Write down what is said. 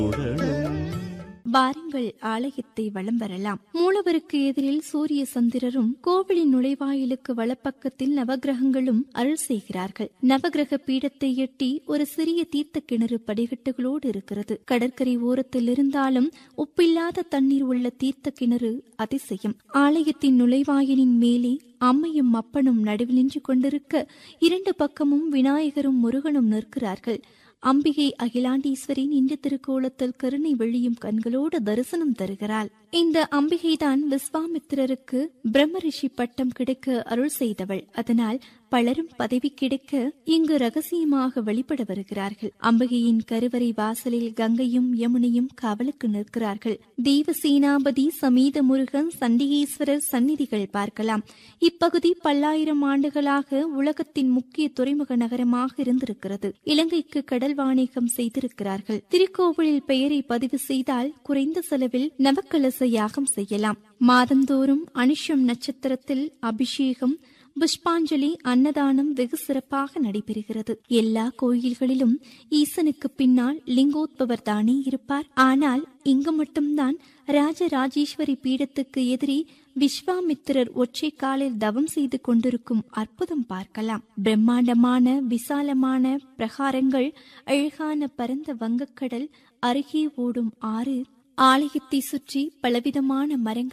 வாருங்கள் ஆலயத்தை வலம் வரலாம் மூலவருக்கு எதிரில் சூரிய சந்திரரும் கோவிலின் நுழைவாயிலுக்கு வலப்பக்கத்தில் நவகிரகங்களும் அருள் செய்கிறார்கள் நவகிரக பீடத்தை எட்டி ஒரு சிறிய தீர்த்த கிணறு படிகட்டுகளோடு இருக்கிறது கடற்கரை ஓரத்தில் இருந்தாலும் உப்பில்லாத தண்ணீர் உள்ள தீர்த்த கிணறு அதிசயம் ஆலயத்தின் நுழைவாயிலின் மேலே அம்மையும் அப்பனும் நடுவில் நின்று கொண்டிருக்க இரண்டு பக்கமும் விநாயகரும் முருகனும் நிற்கிறார்கள் அம்பிகை அகிலாண்டீஸ்வரி நின்ற திருக்கோலத்தில் கருணை வெளியும் கண்களோடு தரிசனம் தருகிறாள் இந்த அம்பிகைதான் விஸ்வாமித்திரருக்கு பிரம்மரிஷி பட்டம் கிடைக்க அருள் செய்தவள் அதனால் பலரும் பதவி கிடைக்க இங்கு ரகசியமாக வெளிப்பட வருகிறார்கள் அம்பிகையின் கருவறை வாசலில் கங்கையும் யமுனையும் காவலுக்கு நிற்கிறார்கள் தெய்வசேனாபதி சமீத முருகன் சண்டிகேஸ்வரர் சந்நிதிகள் பார்க்கலாம் இப்பகுதி பல்லாயிரம் ஆண்டுகளாக உலகத்தின் முக்கிய துறைமுக நகரமாக இருந்திருக்கிறது இலங்கைக்கு கடல் வாணிகம் செய்திருக்கிறார்கள் திருக்கோவிலில் பெயரை பதிவு செய்தால் குறைந்த செலவில் நவக்கலச யாகம் செய்யலாம் மாதந்தோறும் அனுஷம் நட்சத்திரத்தில் அபிஷேகம் புஷ்பாஞ்சலி அன்னதானம் வெகு சிறப்பாக நடைபெறுகிறது எல்லா கோயில்களிலும் ஈசனுக்கு பின்னால் லிங்கோத்பவர் தானே இருப்பார் ஆனால் இங்கு மட்டும்தான் ராஜராஜேஸ்வரி பீடத்துக்கு எதிரே விஸ்வாமித்திரர் ஒற்றை காலில் தவம் செய்து கொண்டிருக்கும் அற்புதம் பார்க்கலாம் பிரம்மாண்டமான விசாலமான பிரகாரங்கள் அழகான பரந்த வங்கக்கடல் அருகே ஓடும் ஆறு ஆலயத்தை சுற்றி பலவிதமான மரங்கள்